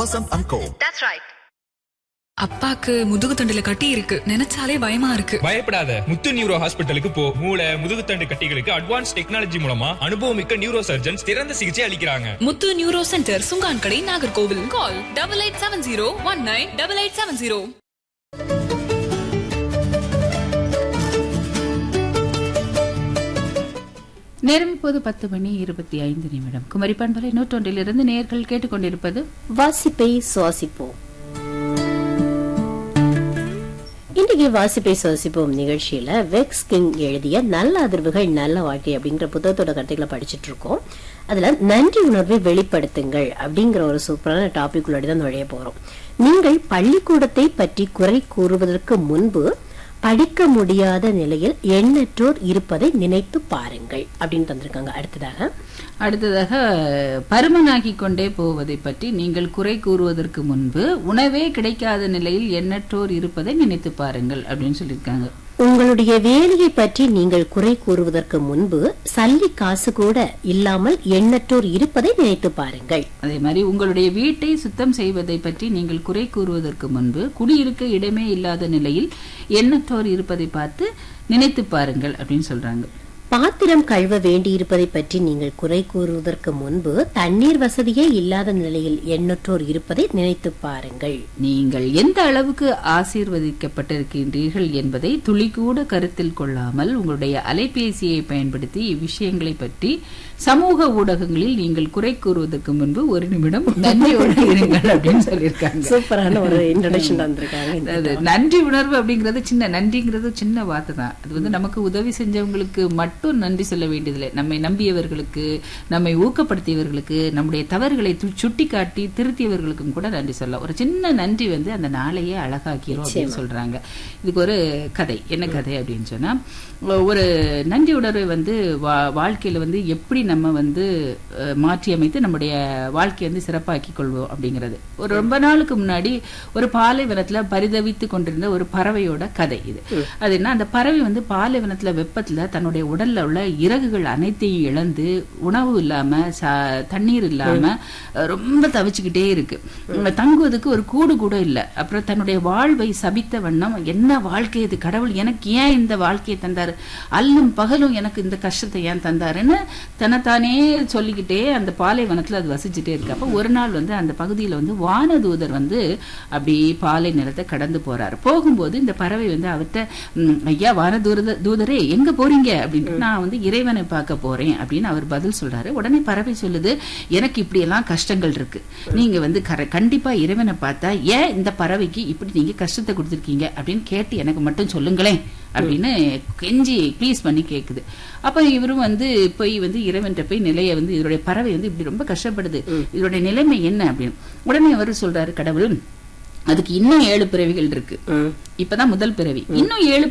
Vasanth and Co. That's right. அப்பாக்கு முதுகு தண்டுல கட்டி இருக்கு நினைச்சாலே பயமா இருக்கு பயப்படாத முத்து நியூரோ ஹாஸ்பிட்டலுக்கு போ மூளை முதுகுத்தண்டு கட்டிகளுக்கு அட்வான்ஸ் டெக்னாலஜி மூலமா அனுபவமிக்க நியூரோ சர்ஜன்ஸ் சிறந்த சிகிச்சை அளிக்கிறாங்க முத்து neuro centre Chunkankadai Nagercoil call double eight seven zero one nine double eight seven zero நேரம் இப்போது பத்து மணி இருபத்தி ஐந்து நிமிடம் குமரி பண்பலை நூற்றொன்றிலிருந்து நேர்கள் கேட்டுக்கொண்டிருப்பது வாசிப்பை சுவாசிப்போம் இன்றைக்கு வாசிப்பை சுவாசிப்போம் நிகழ்ச்சியில வெக்ஸ் கிங் எழுதிய நல்ல அதிர்வுகள் நல்ல வாழ்க்கை அப்படிங்கிற புத்தகத்தோட கருத்துக்களை படிச்சிட்டு இருக்கோம் அதுல நன்றி உணர்வை வெளிப்படுத்துங்கள் அப்படிங்கிற ஒரு சூப்பரான டாபிக் உள்ளடி தான் நுழைய போறோம் நீங்கள் பள்ளிக்கூடத்தை பற்றி குறை கூறுவதற்கு முன்பு படிக்க முடியாத நிலையில் எண்ணற்றோர் இருப்பதை நினைத்து பாருங்கள் அப்படின்னு தந்திருக்காங்க அடுத்ததாக அடுத்ததாக பருமனாகி கொண்டே போவதை பற்றி நீங்கள் குறை கூறுவதற்கு முன்பு உணவே கிடைக்காத நிலையில் எண்ணற்றோர் இருப்பதை நினைத்து பாருங்கள் அப்படின்னு சொல்லியிருக்காங்க உங்களுடைய வேலையை பற்றி நீங்கள் குறை கூறுவதற்கு முன்பு சல்லி காசு கூட இல்லாமல் எண்ணற்றோர் இருப்பதை நினைத்து பாருங்கள் அதே மாதிரி உங்களுடைய வீட்டை சுத்தம் செய்வதை பற்றி நீங்கள் குறை கூறுவதற்கு முன்பு குடியிருக்க இடமே இல்லாத நிலையில் எண்ணற்றோர் இருப்பதை பார்த்து நினைத்து பாருங்கள் அப்படின்னு சொல்றாங்க பாத்திரம் கழுவ வேண்டியிருப்பதை பற்றி நீங்கள் குறை கூறுவதற்கு முன்பு தண்ணீர் வசதியே இல்லாத நிலையில் எண்ணற்றோர் இருப்பதை நினைத்து பாருங்கள் நீங்கள் எந்த அளவுக்கு ஆசீர்வதிக்கப்பட்டிருக்கின்றீர்கள் என்பதை துளிக்கூட கருத்தில் கொள்ளாமல் உங்களுடைய அலைபேசியை பயன்படுத்தி இவ்விஷயங்களை பற்றி சமூக ஊடகங்களில் நீங்கள் குறை கூறுவதற்கு முன்பு ஒரு நிமிடம் நன்றியோடு இருங்கள் அப்படின்னு சொல்லியிருக்காங்க சூப்பரான ஒரு இன்ட்ரடக்ஷன் தந்திருக்காங்க அதாவது நன்றி உணர்வு அப்படிங்கிறது சின்ன நன்றிங்கிறது சின்ன வார்த்தை தான் அது வந்து நமக்கு உதவி செஞ்சவங்களுக்கு மட்டும் நன்றி சொல்ல வேண்டியதில்லை நம்மை நம்பியவர்களுக்கு நம்மை ஊக்கப்படுத்தியவர்களுக்கு நம்முடைய தவறுகளை சுட்டி காட்டி திருத்தியவர்களுக்கும் கூட நன்றி சொல்லலாம் ஒரு சின்ன நன்றி வந்து அந்த நாளையே அழகாக்கிரும் அப்படின்னு சொல்றாங்க இதுக்கு ஒரு கதை என்ன கதை அப்படின்னு சொன்னா ஒரு நன்றி உணர்வை வந்து வா- வாழ்க்கையில வந்து எப்படி நம்ம வந்து அஹ், மாற்றி அமைத்து நம்முடைய வாழ்க்கையை வந்து சிறப்பாக்கி கொள்வோம் அப்படிங்கிறது ஒரு ரொம்ப நாளுக்கு முன்னாடி ஒரு பாலைவனத்துல பரிதவித்து கொண்டிருந்த ஒரு பறவையோட கதை இது அது என்ன அந்த பறவை வந்து பாலைவனத்துல வெப்பத்துல தன்னுடைய உடல்ல உள்ள இறகுகள் அனைத்தையும் இழந்து உணவு இல்லாம ச- தண்ணீர் இல்லாம அஹ், ரொம்ப தவிச்சுக்கிட்டே இருக்கு உம், தங்குவதற்கு ஒரு கூடு கூட இல்ல அப்புறம் தன்னுடைய வாழ்வை சபித்த வண்ணம் என்ன வாழ்க்கை இது கடவுள் எனக்கு ஏன் இந்த வாழ்க்கையை தந்தாரு அல்லும் பகலும் எனக்கு இந்த கஷ்டத்தை ஏன் தந்தாருன்னு தன்னைத்தானே சொல்லிக்கிட்டே அந்த பாலைவனத்துல அது வசிச்சுட்டே இருக்கு அப்ப ஒரு நாள் வந்து அந்த பகுதியில வந்து வானதூதர் வந்து அப்படி பாலை நிலத்தை கடந்து போறாரு போகும்போது இந்த பறவை வந்து அவர்கிட்ட "ம், ஐயா வானதூர தூதரே எங்க போறீங்க அப்படின்னு நான் வந்து இறைவனை பார்க்க போறேன் அப்படின்னு அவர் பதில் சொல்றாரு உடனே பறவை சொல்லுது எனக்கு இப்படி எல்லாம் கஷ்டங்கள் இருக்கு நீங்க வந்து கர- கண்டிப்பா இறைவனை பார்த்தா ஏன் இந்த பறவைக்கு இப்படி நீங்க கஷ்டத்தை கொடுத்துருக்கீங்க அப்படின்னு கேட்டு எனக்கு மட்டும் சொல்லுங்களேன் அப்படின்னு கெஞ்சி ப்ளீஸ் பண்ணி கேக்குது அப்ப இவரும் வந்து போய் வந்து இறைவன்கிட்ட போய் நிலைய வந்து இதனுடைய பறவை வந்து இப்படி ரொம்ப கஷ்டப்படுது இதனுடைய நிலைமை என்ன அப்படின்னு உடனே அவர் சொல்றாரு கடவுள் அதுக்கு இன்னும் ஏழு பிறவிகள் இருக்கு இப்பதான் முதல் பிறவி இன்னும் ஏழு